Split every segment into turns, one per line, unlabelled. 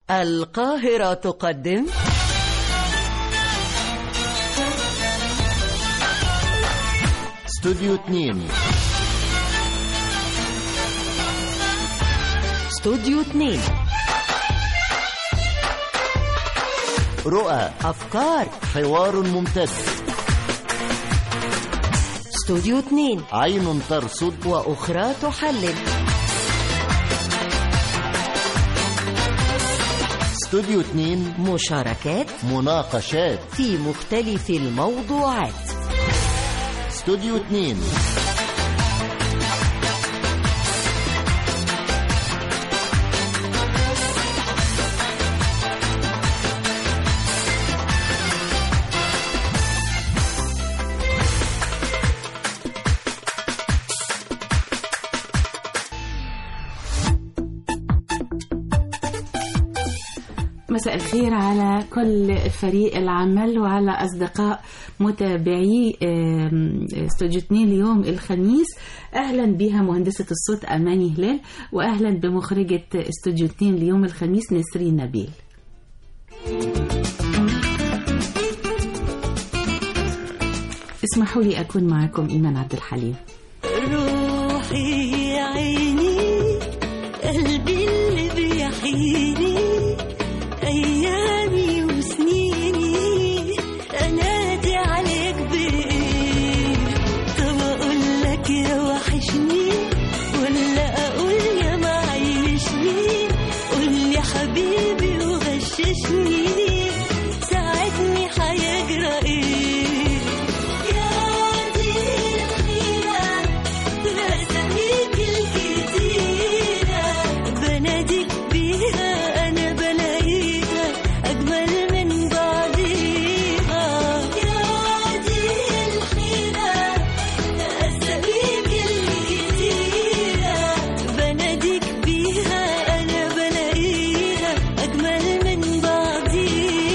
القاهرة تقدم
استوديو 2
استوديو 2
رؤى
أفكار
حوار ممتد
استوديو 2
عين ترصد
وأخرى تحلل
استوديو 2
مشاركات
مناقشات
في مختلف الموضوعات
استوديو 2
مساء الخير على كل فريق العمل وعلى أصدقاء متابعي آم، استوديو 2 اليوم الخميس أهلا بها مهندسة الصوت أماني هلال وأهلا بمخرجة استوديو 2 اليوم الخميس نسرين نبيل اسمحوا لي أكون معكم إيمان عبد الحليم
روحي يا عيني قلبي اللي بيحييني ايامي وسنيني انادي عليك بايه طب اقول لك يا وحشني ولا اقول يا معيشني قول لي حبيبي وغششني ساعدني هيجرى ايه يا دي الحيرة بأساميك الكتيرة بناديك بيها أنا بلاقيها أجمل من بعضيها يا دي الحيرة بأساميك الكتيرة بناديك بيها أنا بلاقيها أجمل من بعضيها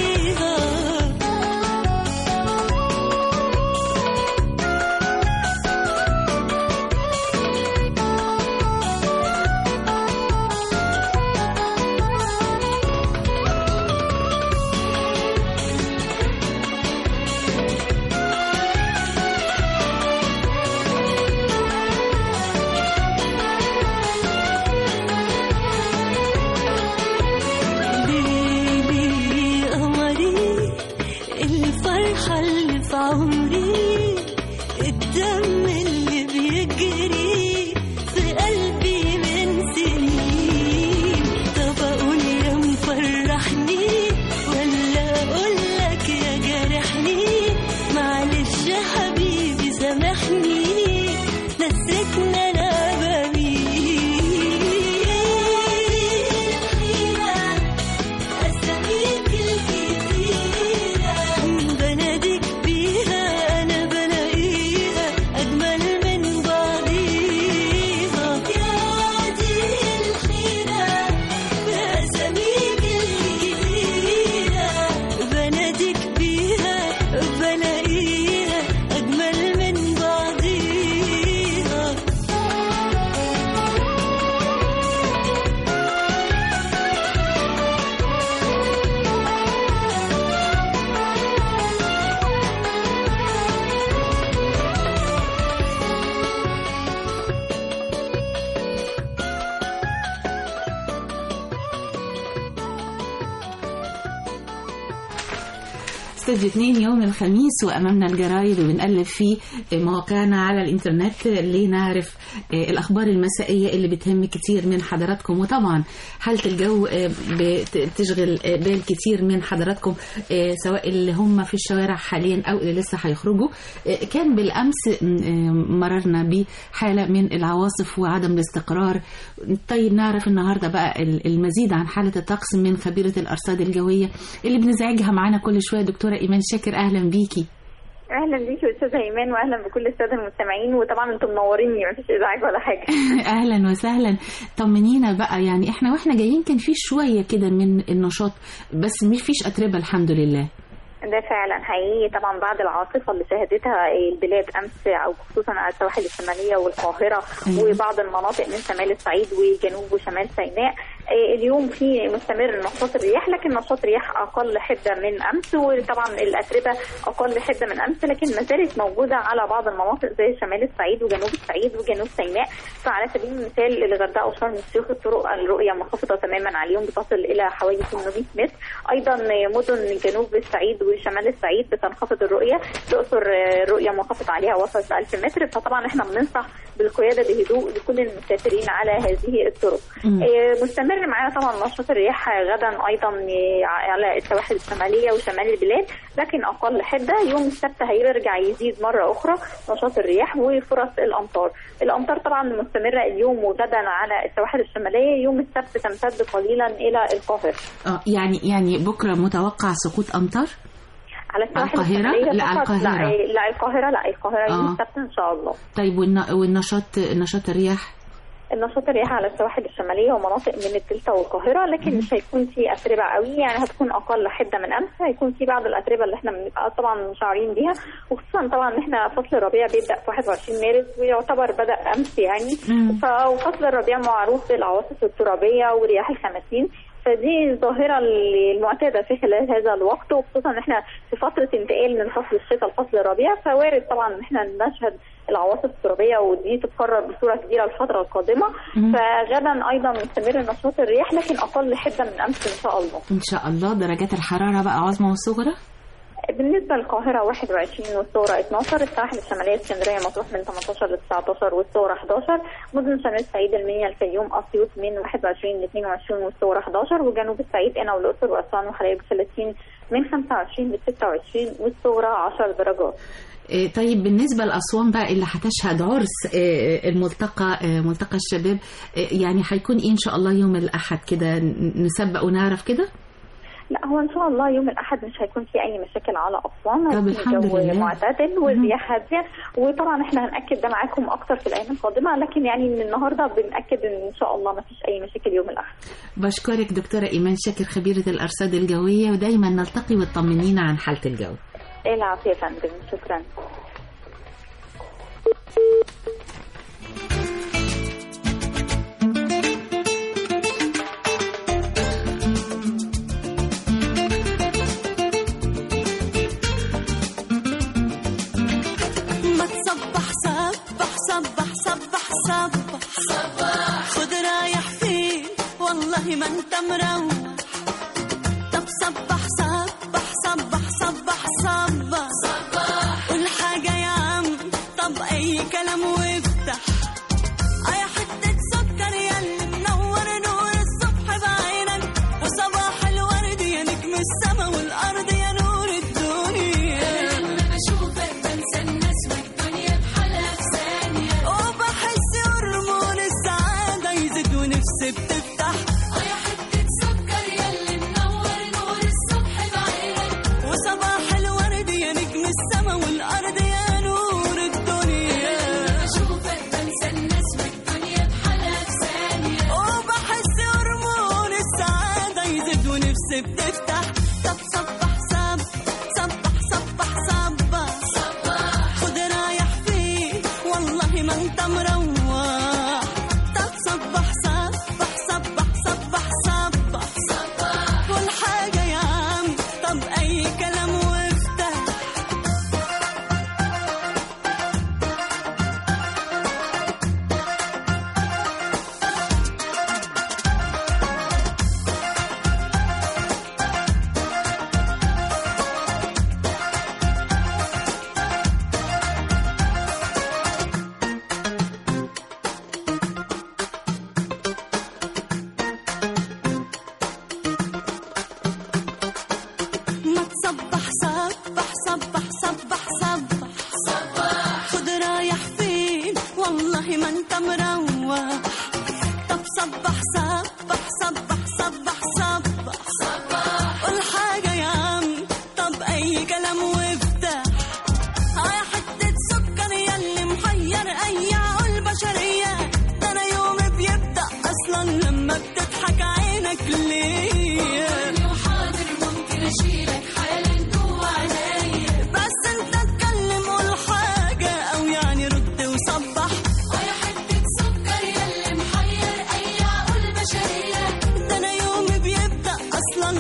ليلي قمري الفرحة اللي في عمري الدم اللي بيجري في قلبي من سنين طب أقول يا مفرحني ولا أقول لك يا جارحني معلش يا حبيبي سامحني نسيتنا أنا بمين أساميك الكتيرة بناديك بيها أنا بلاقيها أجمل من بعضيها يا دي الحيرة بأساميك الكتيرة بناديك بيها بلاقيها أجمل من بعضيها
استوديو 2 يوم الخميس وامامنا الجرايد وبنقلب في مواقعنا على الانترنت لنعرف الاخبار المسائيه اللي بتهم كتير من حضراتكم وطبعا حاله الجو بتشغل بال كتير من حضراتكم سواء اللي هم في الشوارع حاليا او اللي لسه هيخرجوا كان بالامس مررنا بحاله من العواصف وعدم الاستقرار طيب نعرف النهارده بقى المزيد عن حاله الطقس من خبيره الارصاد الجويه اللي بنزعجها معانا كل شويه دكتوره ايمان شاكر اهلا بيكي
اهلا بيكي استاذه ايمان واهلا بكل الساده المستمعين وطبعا انتم منوريني مفيش ازعاج ولا حاجه
اهلا وسهلا طمنينا بقى يعني احنا واحنا جايين كان في شويه كده من النشاط بس مش فيش اتربه الحمد لله
ده فعلا حقيقي طبعا بعد العاصفه اللي شهدتها البلاد امس او خصوصا على السواحل الشماليه والقاهره
أيوة.
وبعض المناطق من شمال الصعيد وجنوب وشمال سيناء آه، اليوم في مستمر نشاط الرياح لكن نشاط الرياح اقل حده من امس وطبعا الاتربه اقل حده من امس لكن ما زالت موجوده على بعض المناطق زي شمال الصعيد وجنوب الصعيد وجنوب سيناء فعلى سبيل المثال الغردقه وشرم الشيخ الطرق الرؤيه منخفضه تماما عليهم بتصل الى حوالي 800 متر ايضا مدن جنوب الصعيد وشمال الصعيد بتنخفض الرؤيه الاقصر آه، الرؤيه منخفض عليها وصلت 1000 متر فطبعا احنا بننصح بالقياده بهدوء لكل المسافرين على هذه الطرق
مم.
آه، مستمر معانا طبعا نشاط الرياح غدا ايضا آه، على السواحل الشماليه وشمال البلاد لكن اقل حده يوم السبت هيرجع يزيد مره اخرى نشاط الرياح وفرص الامطار الامطار طبعا مستمره اليوم وغدا على السواحل الشماليه يوم السبت تمتد قليلا الى القاهره
اه يعني يعني بكره متوقع سقوط امطار
على السواحل
القاهرة؟
الشمالية
لا،
فقط.
القاهرة.
لا, لا القاهره لا القاهره يوم
آه.
السبت ان شاء الله
طيب والن- والنشاط نشاط الرياح
النشاط الرياح على السواحل الشماليه ومناطق من الدلتا والقاهره لكن مش هيكون في اتربه قوي يعني هتكون اقل حده من امس هيكون في بعض الاتربه اللي احنا بنبقى طبعا شعارين بيها وخصوصا طبعا ان احنا فصل الربيع بيبدا في 21 مارس ويعتبر بدا امس يعني
مم.
ففصل الربيع معروف بالعواصف الترابيه ورياح الخمسين فدي الظاهرة المعتادة في خلال هذا الوقت وخصوصا ان احنا في فترة انتقال من فصل الشتاء لفصل الربيع فوارد طبعا ان احنا نشهد العواصف الترابية ودي تتكرر بصورة كبيرة الفترة القادمة
مم.
فغدا ايضا مستمر نشاط الرياح لكن اقل حدة من امس ان شاء الله
ان شاء الله درجات الحراره بقى عظمى والصغرى
بالنسبة للقاهرة 21 والصورة 12 الساحل الشمالية اسكندرية مطروح من 18 ل 19 والصورة 11 مدن شمال الصعيد المنيا الفيوم أسيوط من 21 ل 22 والصورة 11 وجنوب الصعيد قنا والأقصر وأسوان وحلايب 30 من 25 ل 26 والصورة 10 درجات
إيه، طيب بالنسبة لأسوان بقى اللي هتشهد عرس إيه، الملتقى إيه، ملتقى الشباب إيه، يعني هيكون إيه إن شاء الله يوم الأحد كده ن- نسبق ونعرف كده
لا هو ان شاء الله يوم الاحد مش هيكون في اي مشاكل على اسوان
طب
هيكون
الحمد
الجو
لله.
معتدل والرياح هاديه وطبعا احنا هناكد ده معاكم اكتر في الايام القادمه لكن يعني من النهارده بناكد ان ان شاء الله ما فيش اي مشاكل يوم الاحد
بشكرك دكتورة إيمان شاكر خبيرة الأرصاد الجوية ودايما نلتقي وتطمنينا عن حالة الجو
العافيه يا فندم شكرا
ما تصبح صبح صبح صبح صبح صبح خد رايح فين والله ما انت مروح طب صبح صبح صبح صبح صبح صبح قول حاجة يا عم طب أي كلام وافتح أي حتة سكر ياللي منور نور الصبح بعينك وصباح الورد يا نجم السما والأرض يا نور الدنيا لما بشوفك بنسى الناس والدنيا بحالها في ثانية وبحس هرمون السعادة يزيد ونفسي بتفتح يا حتة سكر ياللي منور نور الصبح بعينك وصباح الورد يا نجم السما والأرض يا نور الدنيا بشوفك بنسى الناس والدنيا بحالها في ثانية وبحس هرمون السعادة يزيد ونفسي بتفتح طب صبح صب صبح صبح صبح صبح خد رايح فين والله ما انت مروح طب صبح صبح صبح صبح صبح صبح كل حاجة يا عم طب أي كلام وافتح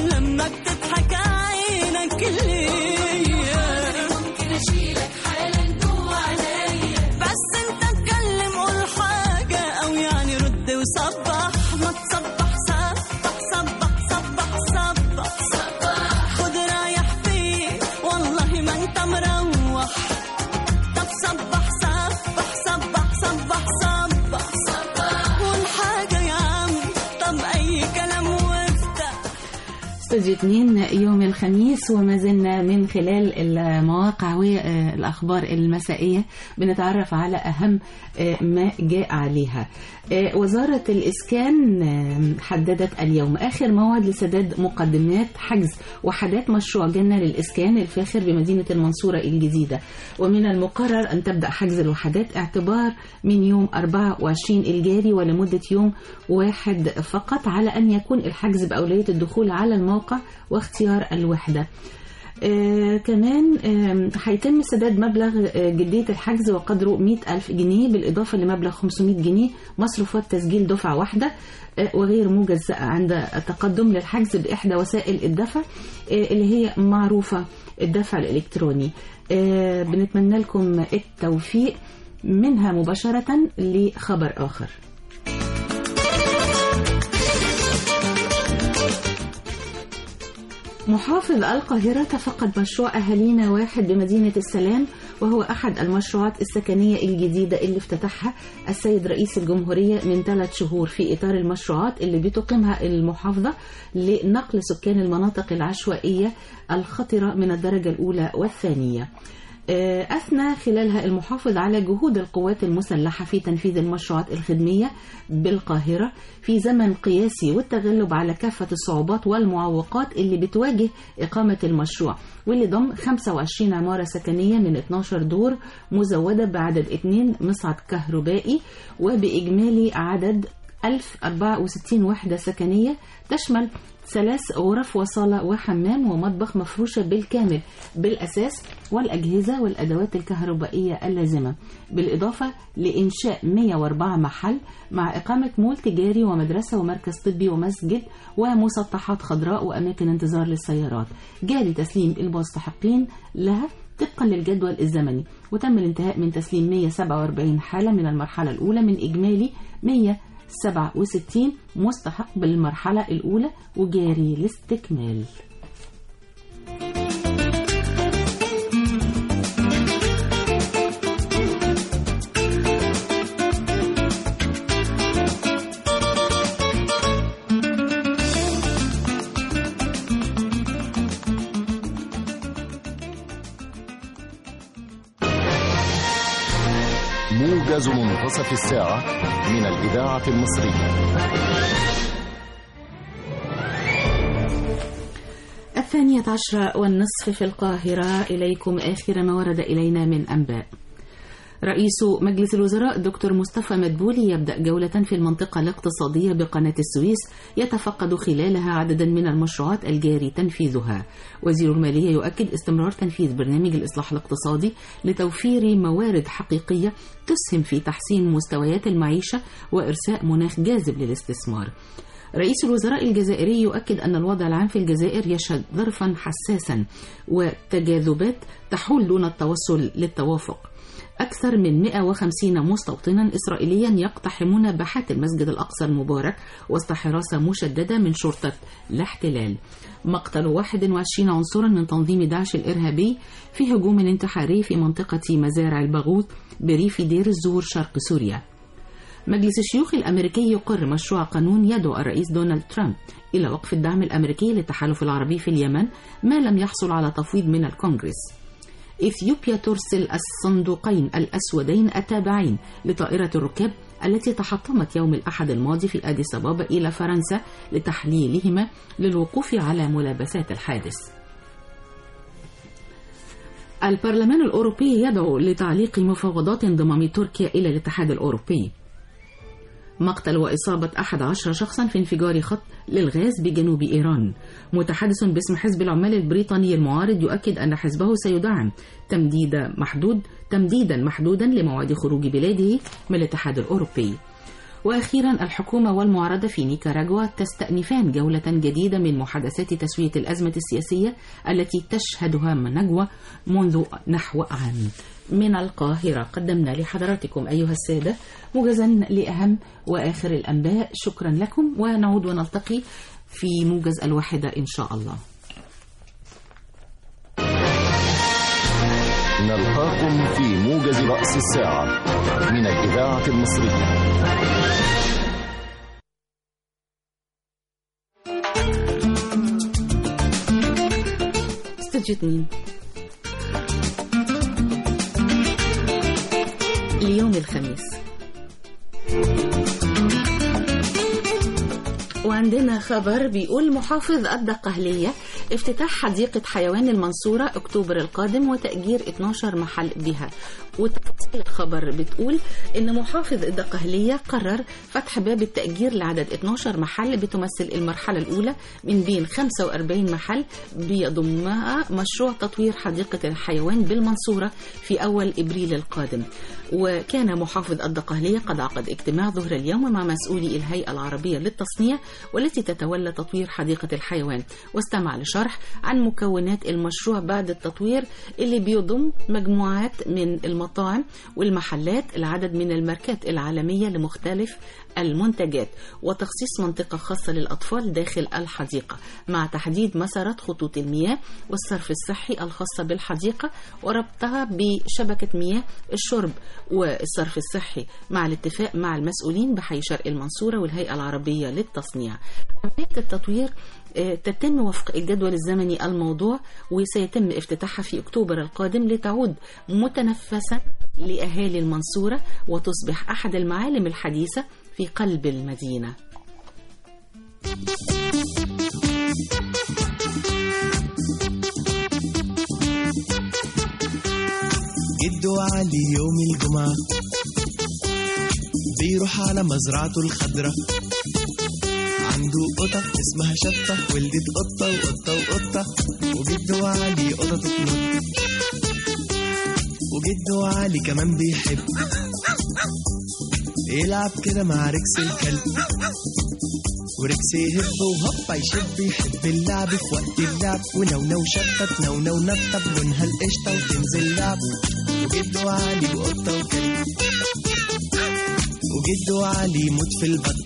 لما بتضحك عينك ليا ممكن اشيلك حالا جوا عليا بس انت اتكلم قول حاجة او يعني رد وصبح ما تصبح صبح صبح صبح صبح صبح خد رايح فيه والله ما انت مروح طب صبح صبح صبح صبح صبح صبح قول حاجة يا عم طب أي كلام وافتح
استوديو 2 يوم الخميس وما زلنا من خلال المواقع والأخبار المسائية بنتعرف على أهم آه، ما جاء عليها آه، وزارة الإسكان آه، حددت اليوم آخر موعد لسداد مقدمات حجز وحدات مشروع جنة للإسكان الفاخر بمدينة المنصورة الجديدة ومن المقرر أن تبدأ حجز الوحدات اعتبار من يوم 24 الجاري ولمدة يوم واحد فقط على أن يكون الحجز بأولوية الدخول على الموقع واختيار الوحدة آه كمان آه، هيتم سداد مبلغ آه، جدية الحجز وقدره 100 ألف جنيه بالإضافة لمبلغ 500 جنيه مصروفات تسجيل دفعة واحدة آه، وغير مجزأة عند التقدم للحجز بإحدى وسائل الدفع آه، اللي هي معروفة الدفع الإلكتروني آه، بنتمنى لكم التوفيق منها مباشرة لخبر آخر محافظ القاهرة تفقد مشروع أهالينا واحد بمدينة السلام وهو أحد المشروعات السكنية الجديدة اللي افتتحها السيد رئيس الجمهورية من ثلاث شهور في إطار المشروعات اللي بتقيمها المحافظة لنقل سكان المناطق العشوائية الخطرة من الدرجة الأولى والثانية. آه، أثنى خلالها المحافظ على جهود القوات المسلحة في تنفيذ المشروعات الخدمية بالقاهرة في زمن قياسي والتغلب على كافة الصعوبات والمعوقات اللي بتواجه إقامة المشروع واللي ضم 25 عمارة سكنية من 12 دور مزودة بعدد 2 مصعد كهربائي وبإجمالي عدد 1064 وحدة سكنية تشمل ثلاث غرف وصالة وحمام ومطبخ مفروشة بالكامل بالأساس والأجهزة والأدوات الكهربائية اللازمة بالإضافة لإنشاء 104 محل مع إقامة مول تجاري ومدرسة ومركز طبي ومسجد ومسطحات خضراء وأماكن انتظار للسيارات جاري تسليم المستحقين لها طبقا للجدول الزمني وتم الانتهاء من تسليم 147 حالة من المرحلة الأولى من إجمالي 167 مستحق بالمرحلة الأولى وجاري الاستكمال
موجز منتصف الساعة من الإذاعة المصرية
الثانية عشرة والنصف في القاهرة إليكم آخر ما ورد إلينا من أنباء رئيس مجلس الوزراء دكتور مصطفى مدبولي يبدأ جولة في المنطقة الاقتصادية بقناة السويس يتفقد خلالها عددا من المشروعات الجاري تنفيذها وزير المالية يؤكد استمرار تنفيذ برنامج الإصلاح الاقتصادي لتوفير موارد حقيقية تسهم في تحسين مستويات المعيشة وإرساء مناخ جاذب للاستثمار رئيس الوزراء الجزائري يؤكد أن الوضع العام في الجزائر يشهد ظرفا حساسا وتجاذبات تحول دون التوصل للتوافق أكثر من 150 مستوطنا إسرائيليا يقتحمون باحات المسجد الأقصى المبارك وسط حراسة مشددة من شرطة الاحتلال مقتل 21 عنصرا من تنظيم داعش الإرهابي في هجوم انتحاري في منطقة مزارع البغوث بريف دير الزور شرق سوريا مجلس الشيوخ الأمريكي يقر مشروع قانون يدعو الرئيس دونالد ترامب إلى وقف الدعم الأمريكي للتحالف العربي في اليمن ما لم يحصل على تفويض من الكونغرس إثيوبيا ترسل الصندوقين الأسودين التابعين لطائرة الركاب التي تحطمت يوم الأحد الماضي في أديس أبابا إلى فرنسا لتحليلهما للوقوف على ملابسات الحادث البرلمان الأوروبي يدعو لتعليق مفاوضات انضمام تركيا إلى الاتحاد الأوروبي مقتل وإصابة 11 شخصا في انفجار خط للغاز بجنوب إيران متحدث باسم حزب العمال البريطاني المعارض يؤكد أن حزبه سيدعم تمديد محدود تمديدا محدودا لموعد خروج بلاده من الاتحاد الأوروبي وأخيرا الحكومة والمعارضة في نيكاراغوا تستأنفان جولة جديدة من محادثات تسوية الأزمة السياسية التي تشهدها منجوى منذ نحو عام من القاهرة قدمنا لحضراتكم أيها السادة موجزا لأهم وآخر الأنباء شكرا لكم ونعود ونلتقي في موجز الواحدة إن شاء الله
نلقاكم في موجز رأس الساعة من الإذاعة المصرية
استوديو 2 ليوم الخميس وعندنا خبر بيقول محافظ الدقهلية افتتاح حديقة حيوان المنصورة أكتوبر القادم وتأجير 12 محل بها وتفاصيل الخبر بتقول إن محافظ الدقهلية قرر فتح باب التأجير لعدد 12 محل بتمثل المرحلة الأولى من بين 45 محل بيضمها مشروع تطوير حديقة الحيوان بالمنصورة في أول إبريل القادم وكان محافظ الدقهلية قد عقد اجتماع ظهر اليوم مع مسؤولي الهيئة العربية للتصنيع والتي تتولى تطوير حديقة الحيوان واستمع لشرح عن مكونات المشروع بعد التطوير اللي بيضم مجموعات من المطاعم والمحلات العدد من الماركات العالمية لمختلف المنتجات وتخصيص منطقة خاصة للأطفال داخل الحديقة مع تحديد مسارات خطوط المياه والصرف الصحي الخاصة بالحديقة وربطها بشبكة مياه الشرب والصرف الصحي مع الاتفاق مع المسؤولين بحي شرق المنصورة والهيئة العربية للتصنيع عملية التطوير آه، تتم وفق الجدول الزمني الموضوع وسيتم افتتاحها في أكتوبر القادم لتعود متنفسا لأهالي المنصورة وتصبح أحد المعالم الحديثة في قلب المدينة
جده علي يوم الجمعة بيروح على مزرعته الخضرة عنده قطة اسمها شطة ولدت قطة وقطة وقطة وجده علي قطة تتنط وجده علي كمان بيحب يلعب كده مع ركس الكلب وركس يهب وهوبا يشب يحب اللعب في وقت اللعب ونونو شطة نونو نطة بلونها القشطة وتنزل لعب وجده علي وقطة وكلب وجده علي يموت في البط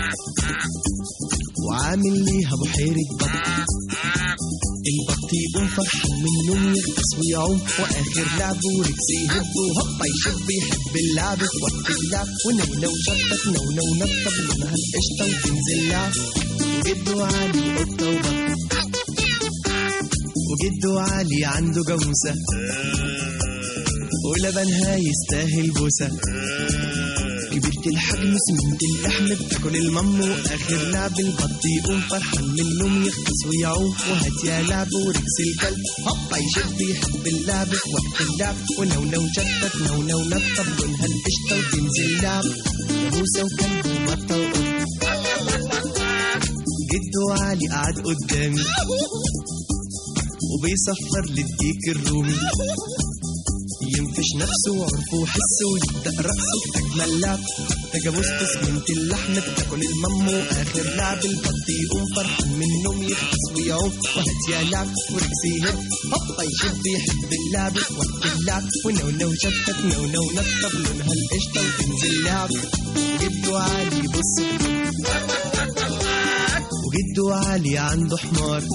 وعامل ليها بحيرة بط البط يقوم فرحان من النوم يغطس ويعوم واخر لعبه وركس يهب وهوبا يشب يحب اللعب في وقت اللعب ونونو شطة نونو نطة بلونها القشطة وتنزل لعب وجده علي قطة وبط وجده علي عنده جاموسة ولبنها يستاهل بوسة كبرت الحجم سمنت اللحم بتاكل المم واخر لعب البط يقوم فرحان من النوم يغطس ويعوم وهات يا لعب وركس الكلب هوبا يشد يحب اللعب في وقت اللعب ونونو شتت نونو نطة بلونها القشطة وتنزل لعب جاموسة وكلب وبطة وقط جده علي قعد قدامي وبيصفر للديك الرومي ينفش نفسه وعرفه وحسه ويبدأ رقصه في أجمل لعب تجاوز تسمنة اللحم بتاكل المم وآخر لعب البط يقوم فرحان من النوم يغطس ويعوم وهات يا لعب وركس يهب هوبا يشب يحب اللعب في وقت اللعب ونونو شتت نونو نطة بلونها القشطة وتنزل لعب وجده علي بص وجده علي عنده حمار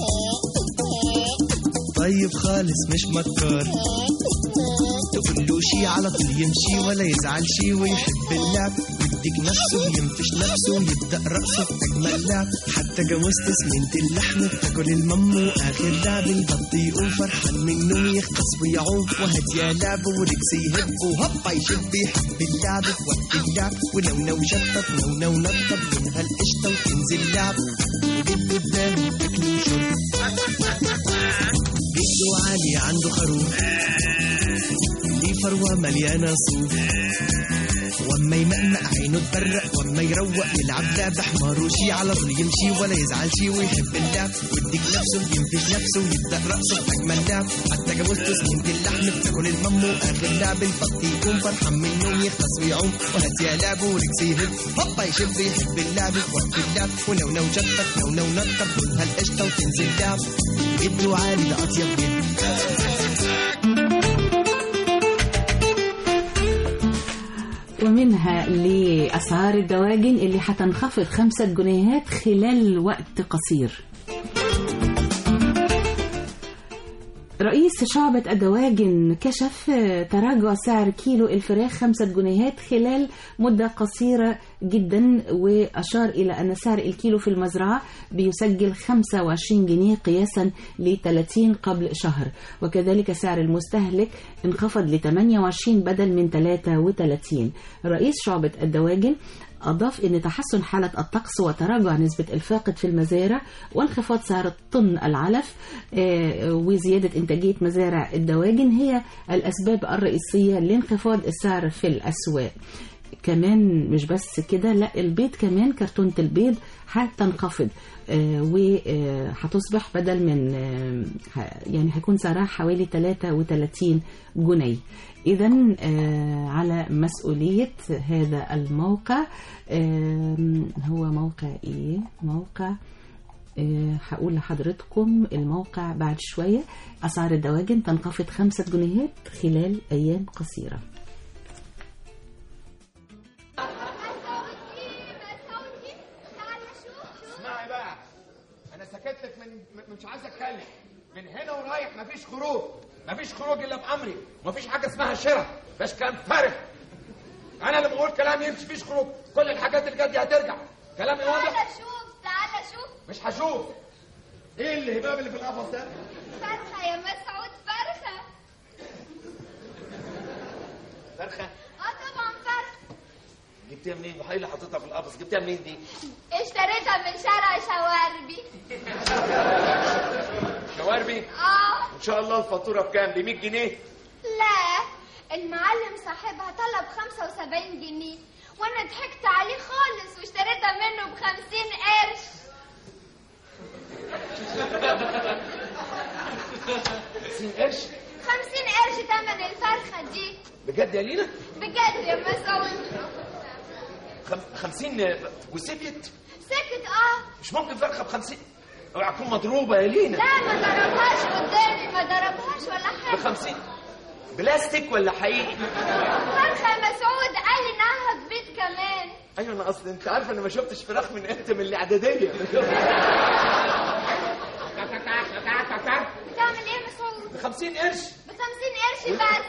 طيب خالص مش مكار تقول له شي على طول يمشي ولا يزعل شي ويحب اللعب يديك نفسه ينفش نفسه يبدأ رقصه في أجمل لعب حتى جوزت سمنت اللحم بتاكل المم وآخر لعب البط يقوم فرحان من النوم يغطس ويعوم وهات يا لعب وركس يهب وهوبا يشب يحب اللعب في وقت اللعب ونونو شطط نونو نطة بلونها القشطة وتنزل لعب وجد قدامه أكل وشرب جده علي عنده خروف ليه فروة مليانة صوف واما يمقمق عينه تبرق واما يروق يلعب لعب حمار وشي على طول يمشي ولا يزعل شي ويحب اللعب ويديك نفسه ينفش نفسه ويبدا رقصه بأجمل لعب حتى جابوسته سنين اللحم بتاكل المم واخر لعب البط يكون فرحان من النوم يخلص ويعوم وهات يا لعب ورجسي يهب هوبا يشب يحب اللعب وقت اللعب ونو نو شبك نو نو نطب كلها القشطه وتنزل لعب جد وعالي ده اطيب جد
ومنها لأسعار الدواجن اللي هتنخفض خمسة جنيهات خلال وقت قصير رئيس شعبة الدواجن كشف تراجع سعر كيلو الفراخ خمسة جنيهات خلال مدة قصيرة جدا وأشار إلى أن سعر الكيلو في المزرعة بيسجل 25 جنيه قياسا ل 30 قبل شهر وكذلك سعر المستهلك انخفض ل 28 بدل من 33 رئيس شعبة الدواجن أضاف أن تحسن حالة الطقس وتراجع نسبة الفاقد في المزارع وانخفاض سعر طن العلف آه، وزيادة إنتاجية مزارع الدواجن هي الأسباب الرئيسية لانخفاض السعر في الأسواق كمان مش بس كده لا البيض كمان كرتونة البيض هتنخفض آه، وهتصبح بدل من آه، ه- يعني هيكون سعرها حوالي 33 جنيه إذا على مسؤولية هذا الموقع آم، هو موقع إيه؟ موقع آه، هقول لحضرتكم الموقع بعد شوية أسعار الدواجن تنخفض خمسة جنيهات خلال أيام قصيرة
اسمعي بقى انا سكت لك من من- مش عايز اتكلم من هنا ورايح مفيش خروج مفيش خروج الا بامري مفيش حاجه اسمها شراء بس كلام فارغ انا لما اقول كلام يمشي فيش خروج كل الحاجات اللي جت دي هترجع كلامي واضح
تعالى شوف تعالى شوف
مش هشوف ايه الهباب اللي في القفص ده
فرخة يا مسعود فرخة
فرخه
اه طبعا فرخة
جبتيها منين وحي اللي حاططها في القفص جبتيها منين دي
اشتريتها من شارع شواربي
شواربي
اه
ان شاء الله الفاتوره بكام ب 100 جنيه
لا المعلم صاحبها طلب 75 جنيه وانا ضحكت عليه خالص واشتريتها منه ب 50 قرش
50 قرش
50 قرش تمن الفرخة دي
بجد يا لينا
بجد يا مسعود
خم... 50 وسكت
سكت اه
مش ممكن فرخه ب 50 اوعى تكون مضروبه يا لينا
لا ما ضربهاش قدامي ما ضربهاش ولا
ب
حاجة
50 بلاستيك ولا حقيقي؟
فرخة مسعود قال لي انها تبيض كمان
ايوه انا اصل انت عارف انا ما شفتش فراخ من امتى من الاعداديه
بتعمل ايه يا مسعود
ب 50 قرش
ب 50 قرش بس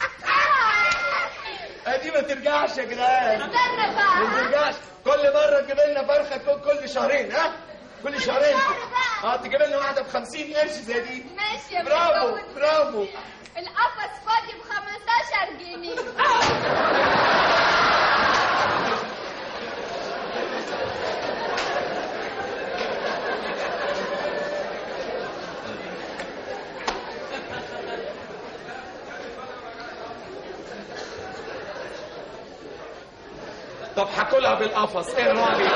ادي ما ترجعش يا جدعان
استنى
ما
بقى
ترجعش كل مره تجيب لنا فرخه كل- كل شهرين ها كل شهرين
شهر بقى.
اه تجيب لنا واحده ب 50 قرش زي دي
ماشي يا
برافو
مسعود
برافو
القفص فاضي ب 15 جنيه
طب هاكلها بالقفص ايه رايك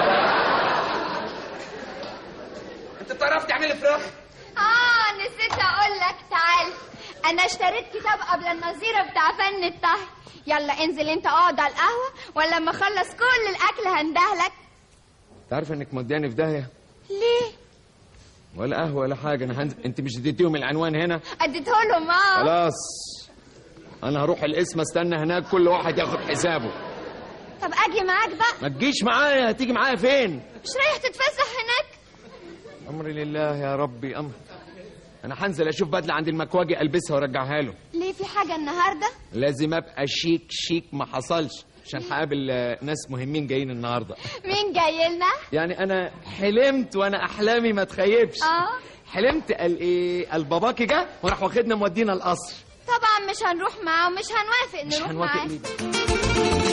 انت بتعرف تعملي فراخ
اه نسيت اقول لك تعال انا اشتريت كتاب قبل النظيره بتاع فن الطهي يلا انزل انت اقعد على القهوه ولما اخلص كل الاكل هندهلك
انت عارفه انك موداني في داهيه
ليه
ولا قهوه ولا حاجه انا هنزل انت مش اديتيهم العنوان هنا
اديته لهم اه
خلاص انا هروح القسم استنى هناك كل واحد ياخد حسابه
طب اجي معاك بقى
ما تجيش معايا هتيجي معايا فين
مش رايح تتفسح هناك
امري لله يا ربي امر انا هنزل اشوف بدله عند المكواجي البسها وارجعها له
ليه في حاجه النهارده
لازم ابقى شيك شيك ما حصلش عشان هقابل آه، ناس مهمين جايين النهارده
مين جاي لنا
يعني انا حلمت وانا احلامي ما تخيبش
اه
حلمت قال ايه قال باباكي جه وراح واخدنا مودينا القصر
طبعا مش هنروح معاه ومش هنوافق
مش
نروح
هنوافق
معاه
ليه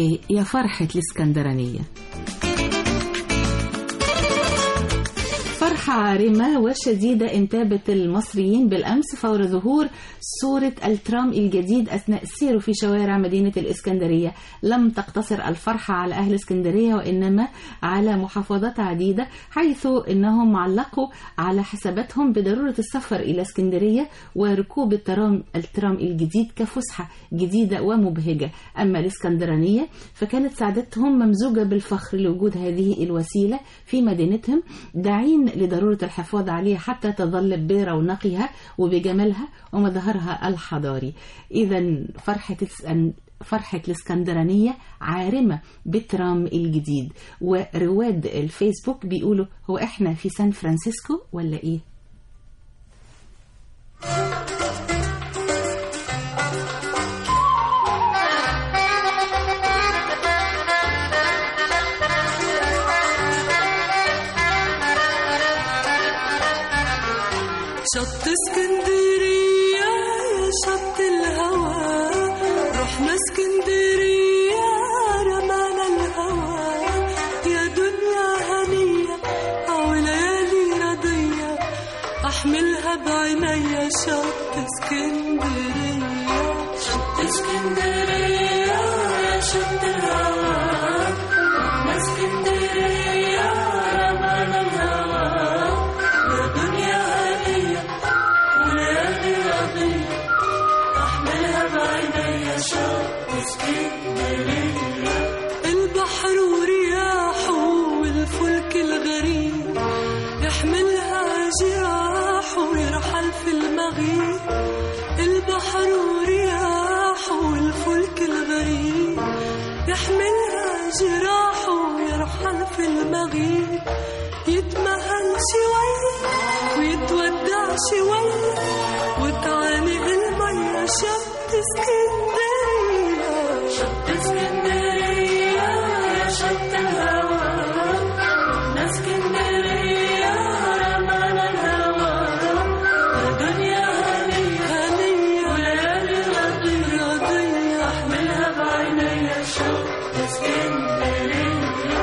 ويا فرحة الإسكندرانية فرحة عارمة وشديدة انتابت المصريين بالأمس فور ظهور صورة الترام الجديد أثناء سيره في شوارع مدينة الإسكندرية لم تقتصر الفرحة على أهل اسكندرية وإنما على محافظات عديدة حيث إنهم علقوا على حساباتهم بضرورة السفر إلى اسكندرية وركوب الترام الترام الجديد كفسحة جديدة ومبهجة أما الإسكندرانية فكانت سعادتهم ممزوجة بالفخر لوجود هذه الوسيلة في مدينتهم داعين لضرورة الحفاظ عليها حتى تظل برونقها وبجمالها ومظهرها الحضاري إذا فرحة الس- فرحة الاسكندرانية عارمة بالترام الجديد ورواد الفيسبوك بيقولوا هو احنا في سان فرانسيسكو ولا ايه
شط اسكندرية يا شط الهوى رحنا اسكندرية رمانا الهوى يا دنيا هنية أو ليالي رضية أحملها بعينيا شط اسكندرية شط اسكندرية يا شط الهوى رحنا اسكندرية رمانا الهوى يا دنيا هنية وليالي رضية أحملها بعينيا شوق اسكندرية البحر ورياحه والفلك الغريب يحملها جراح ويرحل في المغيب البحر ورياحه والفلك الغريب يحملها جراح ويرحل في المغيب يتمهل شوية ويتودع شوية وتعانق المية شط اسكندرية شط اسكندرية يا شط الهوى رحنا اسكندرية رمانا الهوى يا دنيا هنية هنية وليالي رضية رضية احملها بعينيا شط اسكندرية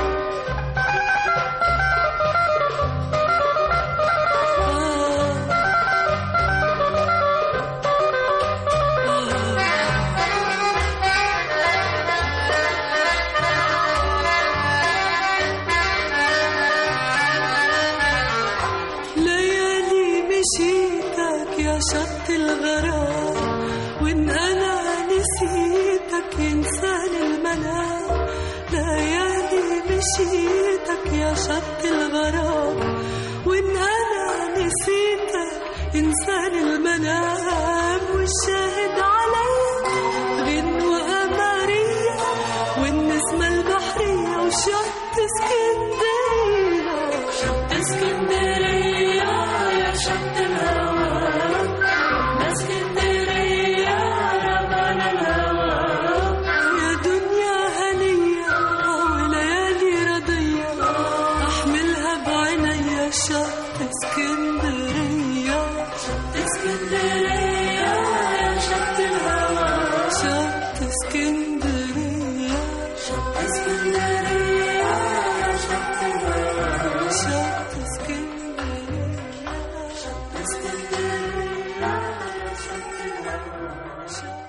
ليالي مشيتك يا شط الغرام وان انا نسيتك ينساني المنام ليالي مشيتك يا شط الغرام وان انا نسيتك ينساني المنام والشاهد عليا غنوة قمرية والنسمة البحرية وشط اسكندرية شط اسكندرية يا شط الهوى رحنا اسكندرية رمانا الهوى يا دنيا هنية وليالي رضية أحملها بعينيا شط اسكندرية شط اسكندرية يا شط الهوى شط اسكندرية شط اسكندرية يا شط الهوى شط اسكندرية شط اسكندرية يا شط الهوى شط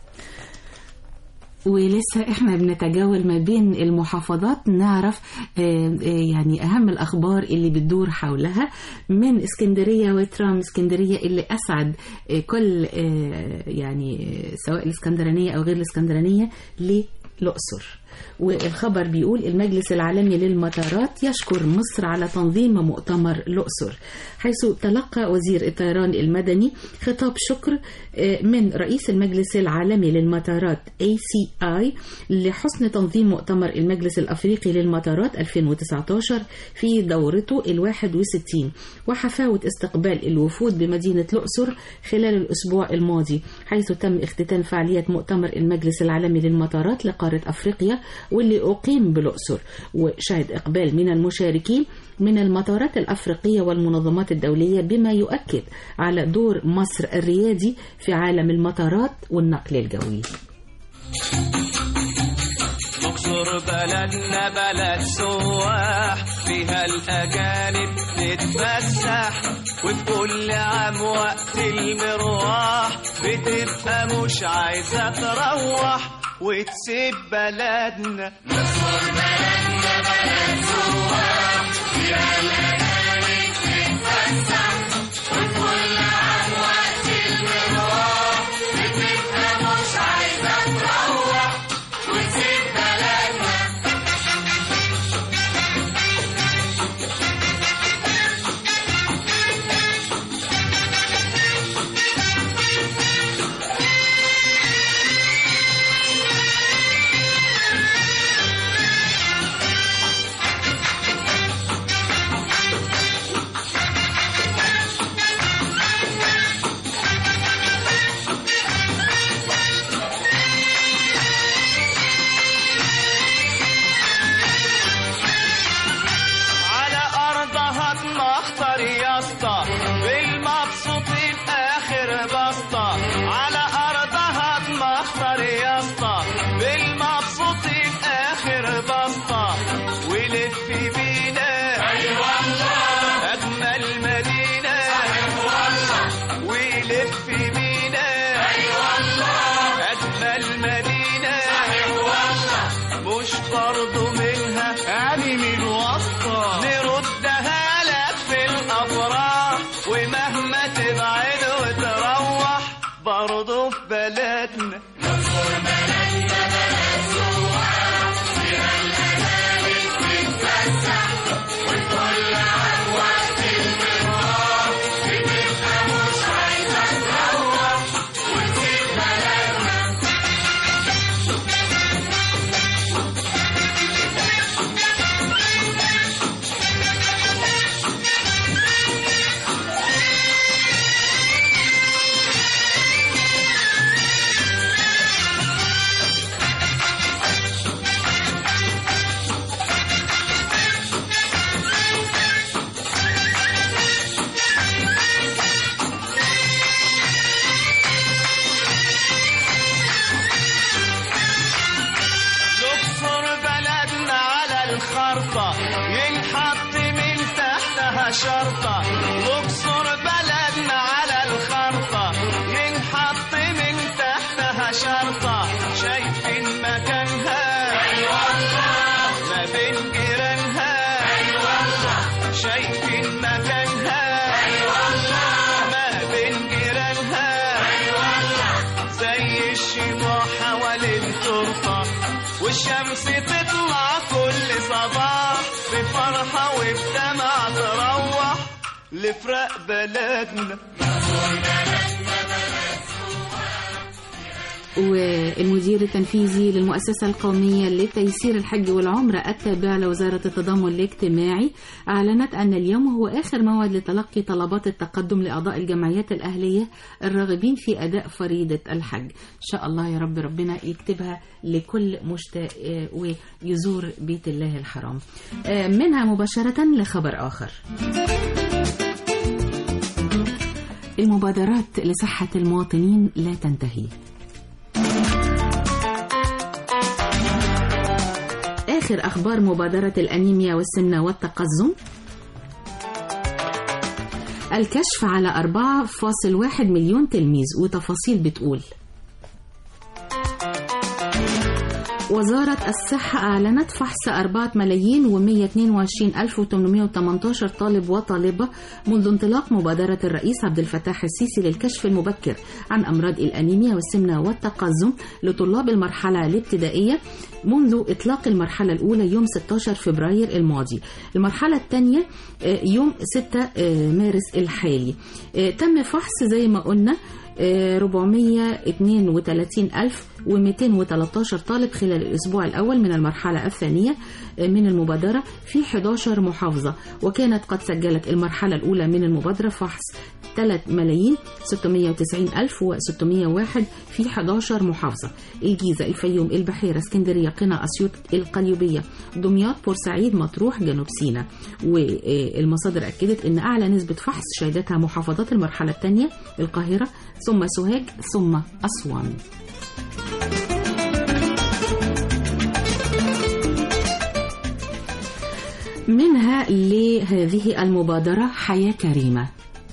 ولسه احنا بنتجول ما بين المحافظات نعرف آه، آه، يعني اهم الاخبار اللي بتدور حولها من اسكندريه وترام اسكندريه اللي اسعد آه، كل آه، يعني آه، سواء الاسكندرانيه او غير الاسكندرانيه للاقصر والخبر بيقول المجلس العالمي للمطارات يشكر مصر على تنظيم مؤتمر الأقصر حيث تلقى وزير الطيران المدني خطاب شكر آه، من رئيس المجلس العالمي للمطارات ACI لحسن تنظيم مؤتمر المجلس الأفريقي للمطارات 2019 في دورته الواحد وستين وحفاوة استقبال الوفود بمدينة الأقصر خلال الأسبوع الماضي حيث تم اختتام فعالية مؤتمر المجلس العالمي للمطارات لقارة أفريقيا واللي أقيم بالأقصر وشهد إقبال من المشاركين من المطارات الأفريقية والمنظمات الدولية بما يؤكد على دور مصر الريادي في عالم المطارات والنقل الجوي
اقصر بلدنا بلد سواح فيها الأجانب نتفسح وفي كل عام وقت المروح بتبقى مش عايزة تروح وتسيب بلدنا على أرضها تمخطر يا اسطى بالمبسوطين آخر بسطة على أرضها تمخطر يا اسطى بالمبسوطين آخر بسطة ولف بينا أي والله أجمل مدينة صحيح والله ولف بينا أي والله أجمل مدينة صحيح والله مش برضو منها يعني من وسطة نردها لك في الأفراح ومهما تبعد وتروح برضو في بلدنا نكسر بلدنا على الخرطة ينحط من تحتها شرطة نكسر بلدنا على الخرطة ينحط من تحتها شرطة شايفين مكانها أي والله ما بين جيرانها أي والله شايفين مكانها أي والله ما بين جيرانها أي والله زي الشموع حوالين ترفع والشمس تطلع كل صباح بفرحة وبدمع تروح لفرق بلدنا
والمدير التنفيذي للمؤسسة القومية لتيسير الحج والعمرة التابعة لوزارة التضامن الاجتماعي أعلنت أن اليوم هو آخر موعد لتلقي طلبات التقدم لأعضاء الجمعيات الأهلية الراغبين في أداء فريضة الحج إن شاء الله يا رب ربنا يكتبها لكل مشتاق آه، ويزور بيت الله الحرام آه، منها مباشرة لخبر آخر المبادرات لصحة المواطنين لا تنتهي آخر أخبار مبادرة الأنيميا والسمنة والتقزم الكشف على 4.1 مليون تلميذ وتفاصيل بتقول وزارة الصحة أعلنت فحص 4 ملايين و122 ألف و818 طالب وطالبة منذ انطلاق مبادرة الرئيس عبد الفتاح السيسي للكشف المبكر عن أمراض الأنيميا والسمنة والتقزم لطلاب المرحلة الابتدائية منذ إطلاق المرحلة الأولى يوم 16 فبراير الماضي المرحلة الثانية آه، يوم 6 آه، مارس الحالي آه، تم فحص زي ما قلنا 432213 طالب خلال الأسبوع الأول من المرحلة الثانية من المبادرة في 11 محافظة وكانت قد سجلت المرحلة الأولى من المبادرة فحص 3 ملايين 690 ألف و601 في 11 محافظة الجيزة الفيوم البحيرة اسكندرية قنا أسيوط القليوبية دمياط بورسعيد مطروح جنوب سيناء والمصادر أكدت أن أعلى نسبة فحص شهدتها محافظات المرحلة الثانية القاهرة ثم سوهاج ثم أسوان منها لهذه المبادرة حياة كريمة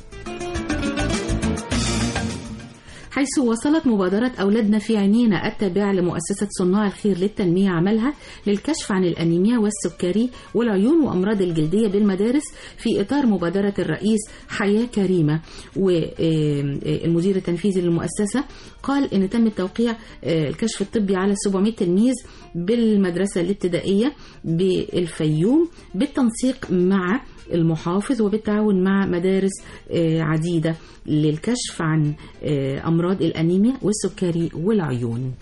حيث وصلت مبادرة أولادنا في عينينا التابعة لمؤسسة صناع الخير للتنمية عملها للكشف عن الأنيميا والسكري والعيون وأمراض الجلدية بالمدارس في إطار مبادرة الرئيس حياة كريمة والمدير التنفيذي للمؤسسة قال إن تم توقيع الكشف الطبي على 700 تلميذ بالمدرسة الابتدائية بالفيوم بالتنسيق مع المحافظ وبالتعاون مع مدارس عديدة للكشف عن أمراض الأنيميا والسكري والعيون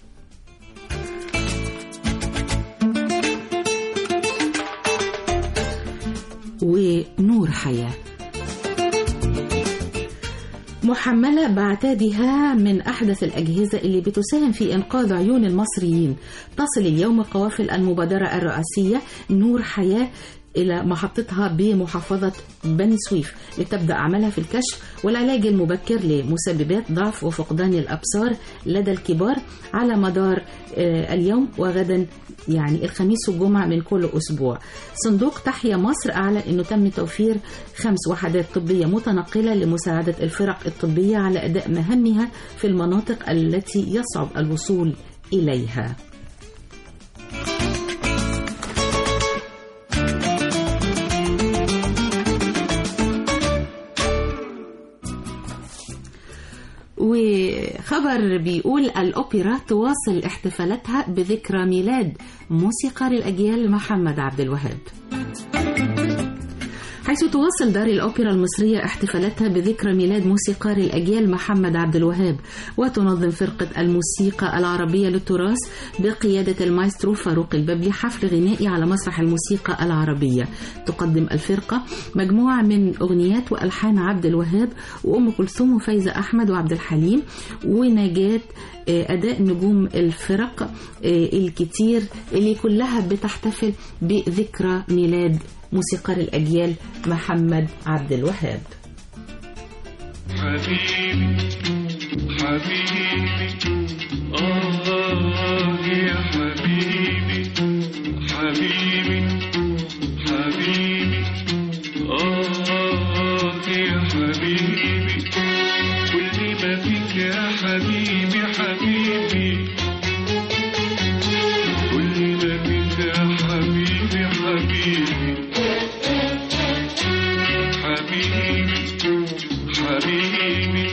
ونور حياه محملة بعتادها من أحدث الأجهزة اللي بتساهم في إنقاذ عيون المصريين تصل اليوم قوافل المبادرة الرئاسية نور حياة إلى محطتها بمحافظة بني سويف لتبدأ عملها في الكشف والعلاج المبكر لمسببات ضعف وفقدان الأبصار لدى الكبار على مدار اليوم وغدا يعني الخميس والجمعة من كل أسبوع صندوق تحيا مصر أعلن أنه تم توفير خمس وحدات طبية متنقلة لمساعدة الفرق الطبية على أداء مهامها في المناطق التي يصعب الوصول إليها وخبر بيقول الأوبرا تواصل احتفالاتها بذكرى ميلاد موسيقار الأجيال محمد عبد الوهاب حيث تواصل دار الأوبرا المصرية احتفالاتها بذكرى ميلاد موسيقار الأجيال محمد عبد الوهاب وتنظم فرقة الموسيقى العربية للتراث بقيادة المايسترو فاروق الببلي حفل غنائي على مسرح الموسيقى العربية تقدم الفرقة مجموعة من أغنيات وألحان عبد الوهاب وأم كلثوم وفايزة أحمد وعبد الحليم ونجاة أداء نجوم الفرق الكتير اللي كلها بتحتفل بذكرى ميلاد موسيقار الأجيال محمد عبد الوهاب
حبيبي حبيبي آه يا حبيبي حبيبي حبيبي آه يا حبيبي كل ما فيك يا حبيبي حبيبي كل ما فيك يا حبيبي حبيبي حبيبي حبيبي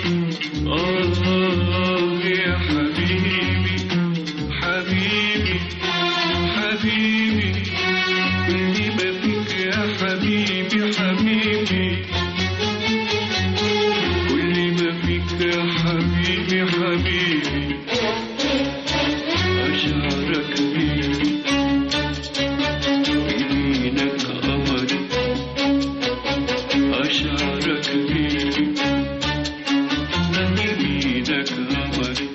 آه يا حبيبي حبيبي حبيبي كل ما فيك يا حبيبي حبيبي كل ما فيك يا حبيبي حبيبي أشعرك بيدي بيدك قمري أشعرك بيدي بيدك قمري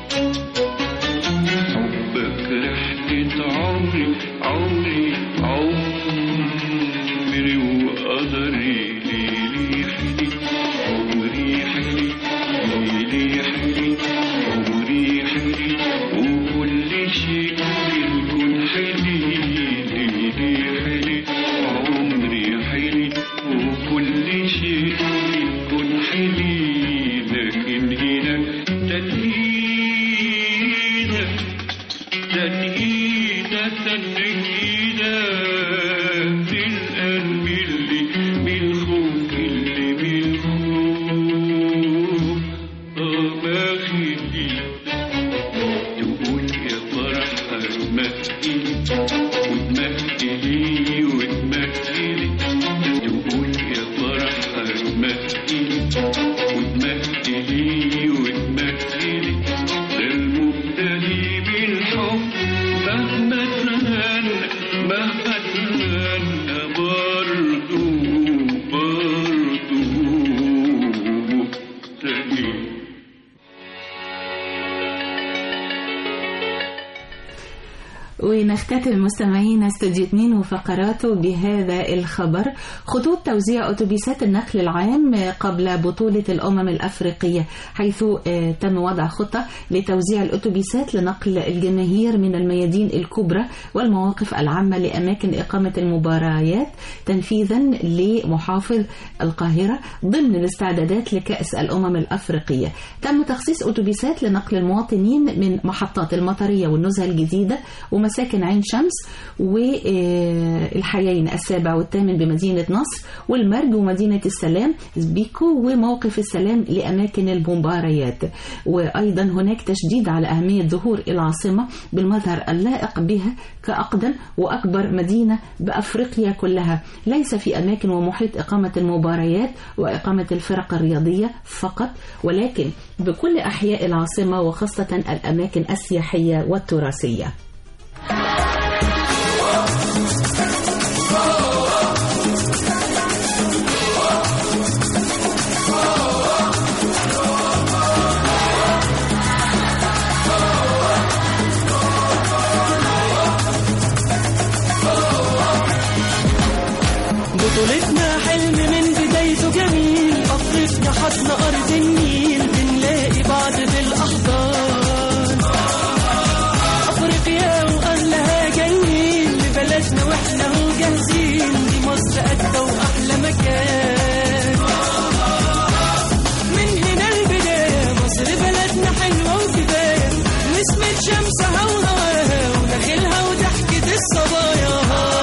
حبك رحلة عمري عمري عمري وقدري ليلي حلي عمري حلي ليلي حلي عمري حلي وكل شيء الكون حلي ليلي حلي عمري حلي وكل شيء الكون حلي لكن هنا تنهيدك تنهيدة تنهيدة بالقلب اللي
ونختتم مستمعينا استوديو 2 وفقراته بهذا الخبر خطوط توزيع أتوبيسات النقل العام قبل بطولة الأمم الأفريقية حيث آه، تم وضع خطة لتوزيع الأتوبيسات لنقل الجماهير من الميادين الكبرى والمواقف العامة لأماكن إقامة المباريات تنفيذا لمحافظ القاهرة ضمن الاستعدادات لكأس الأمم الأفريقية تم تخصيص أتوبيسات لنقل المواطنين من محطات المطرية والنزهة الجديدة ومساكن عين شمس والحيين السابع والثامن بمدينة نصر والمرج ومدينة السلام بيكو وموقف السلام لأماكن المباريات وأيضا هناك تشديد على أهمية ظهور العاصمة بالمظهر اللائق بها كأقدم وأكبر مدينة بأفريقيا كلها ليس في أماكن ومحيط إقامة المباريات وإقامة الفرق الرياضية فقط ولكن بكل أحياء العاصمة وخاصة الأماكن السياحية والتراثية
بطولتنا حلم من بدايته جميل أفريقيا حضن أرض النيل بنلاقي بعض في الأحضان أفريقيا وأهلها جايين لبلدنا وإحنا هو جاهزين دي مصر أجدى وأحلى مكان من هنا البداية مصر بلدنا حلوة وكفاية نسمة شمسها وهواها وداخلها وضحكة الصبايا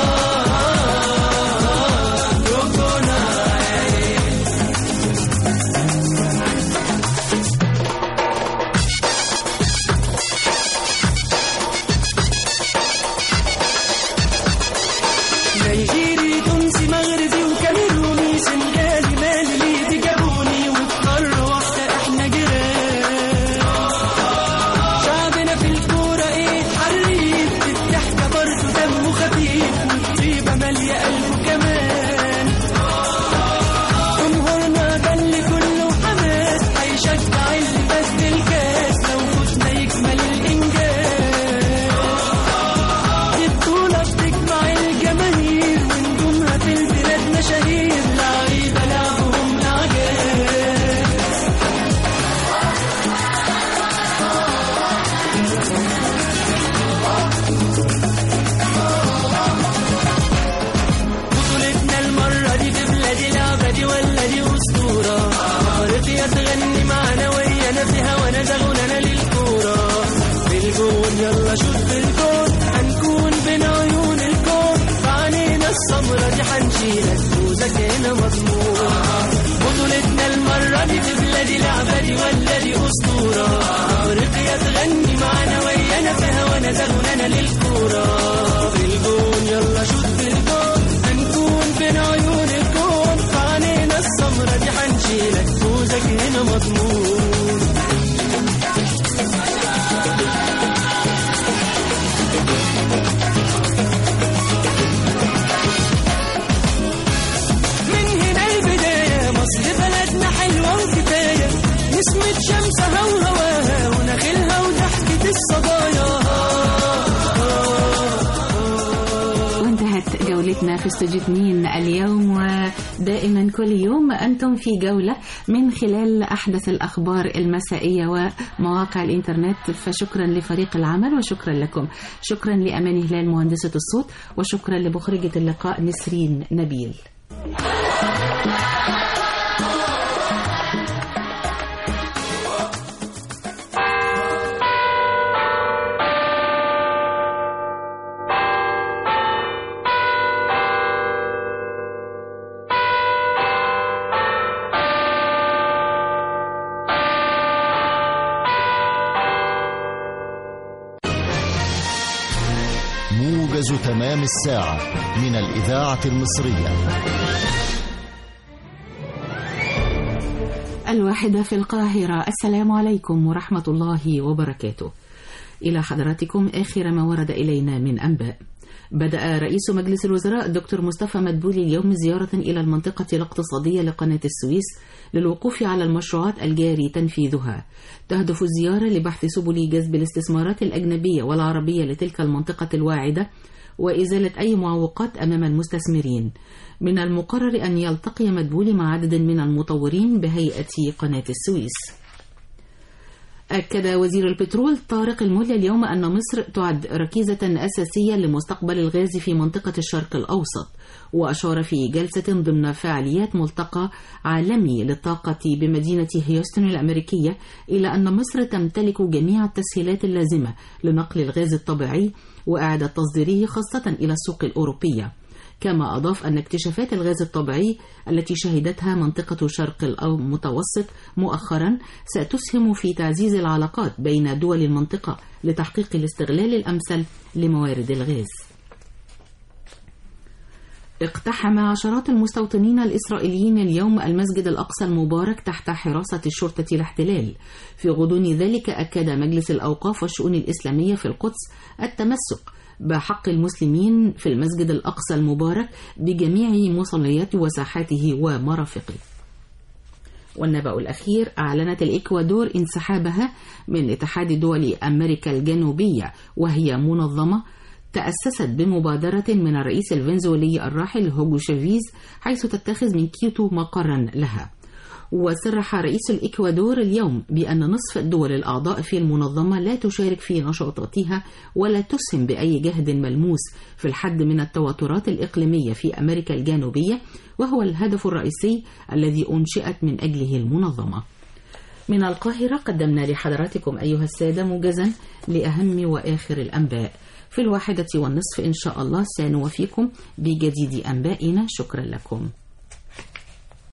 نيجيري تونسي مغربي وكاميروني سنغالي مالي ليبي جابوني وفي قارة واحدة احنا جيران شعبنا في الكورة ايه حريف الضحكة برضه دمه خفيف والطيبة مالية قلبه كمان جمهورنا ده اللي كله حماس هيشجع اللي فاز بالكاس لو فزنا يكمل الإنجاز دي بطولة بتجمع الجماهير ونجومها في البلاد مشاهير لعيبة لعبهم العجاز بطولتنا المرة دي في بلادي لعبة دي ولا دي أسطورة أفريقيا تغني معانا ويانا في هوانا زغوننا للكورة في الجون يلا شوط في الجون هنكون بين عيون الكون بعينينا السمرة دي هنشيلك فوزك هنا مضمون بطولتنا المرة دي في بلادي لعبة دي ولا دي أسطورة أفريقيا تغني معانا ويانا في هوانا زغوننا للكورة في الجون يلا شوط في الجون هنكون بين عيون الكون بعينينا السمرة دي هنشيلك فوزك هنا مضمون من هنا البداية مصر بلدنا حلوة وكفاية نسمة شمسها وهواها ونخيلها وضحكة الصبايا
وانتهت جولتنا في استوديو 2 اليوم ودائما كل يوم أنتم في جولة من خلال أحدث الأخبار المسائية ومواقع الإنترنت فشكرا لفريق العمل وشكرا لكم شكرا لأمان هلال مهندسة الصوت وشكرا لمخرجة اللقاء نسرين نبيل
موجز تمام الساعة من الإذاعة المصرية
الواحدة في القاهرة السلام عليكم ورحمة الله وبركاته إلى حضراتكم آخر ما ورد إلينا من أنباء بدأ رئيس مجلس الوزراء الدكتور مصطفى مدبولي اليوم زيارة إلى المنطقة الاقتصادية لقناة السويس للوقوف على المشروعات الجاري تنفيذها تهدف الزيارة لبحث سبل جذب الاستثمارات الأجنبية والعربية لتلك المنطقة الواعدة وإزالة أي معوقات أمام المستثمرين من المقرر أن يلتقي مدبولي مع عدد من المطورين بهيئة قناة السويس أكد وزير البترول طارق الملا اليوم أن مصر تعد ركيزة أساسية لمستقبل الغاز في منطقة الشرق الأوسط وأشار في جلسة ضمن فعاليات ملتقى عالمي للطاقة بمدينة هيوستن الأمريكية إلى أن مصر تمتلك جميع التسهيلات اللازمة لنقل الغاز الطبيعي وإعادة تصديره خاصة إلى السوق الأوروبية كما أضاف أن اكتشافات الغاز الطبيعي التي شهدتها منطقة شرق المتوسط مؤخرا ستسهم في تعزيز العلاقات بين دول المنطقة لتحقيق الاستغلال الأمثل لموارد الغاز اقتحم عشرات المستوطنين الإسرائيليين اليوم المسجد الأقصى المبارك تحت حراسة الشرطة الاحتلال في غضون ذلك أكد مجلس الأوقاف والشؤون الإسلامية في القدس التمسك بحق المسلمين في المسجد الأقصى المبارك بجميع مصليات وساحاته ومرافقه والنبأ الأخير أعلنت الإكوادور انسحابها من اتحاد دول أمريكا الجنوبية وهي منظمة تأسست بمبادرة من الرئيس الفنزويلي الراحل هوجو شافيز حيث تتخذ من كيوتو مقرا لها وصرح رئيس الإكوادور اليوم بأن نصف الدول الأعضاء في المنظمة لا تشارك في نشاطاتها ولا تسهم بأي جهد ملموس في الحد من التوترات الإقليمية في أمريكا الجنوبية وهو الهدف الرئيسي الذي أنشئت من أجله المنظمة من القاهرة قدمنا لحضراتكم أيها السادة موجزا لأهم وآخر الأنباء في الواحدة والنصف إن شاء الله سنوفيكم بجديد أنبائنا شكرا لكم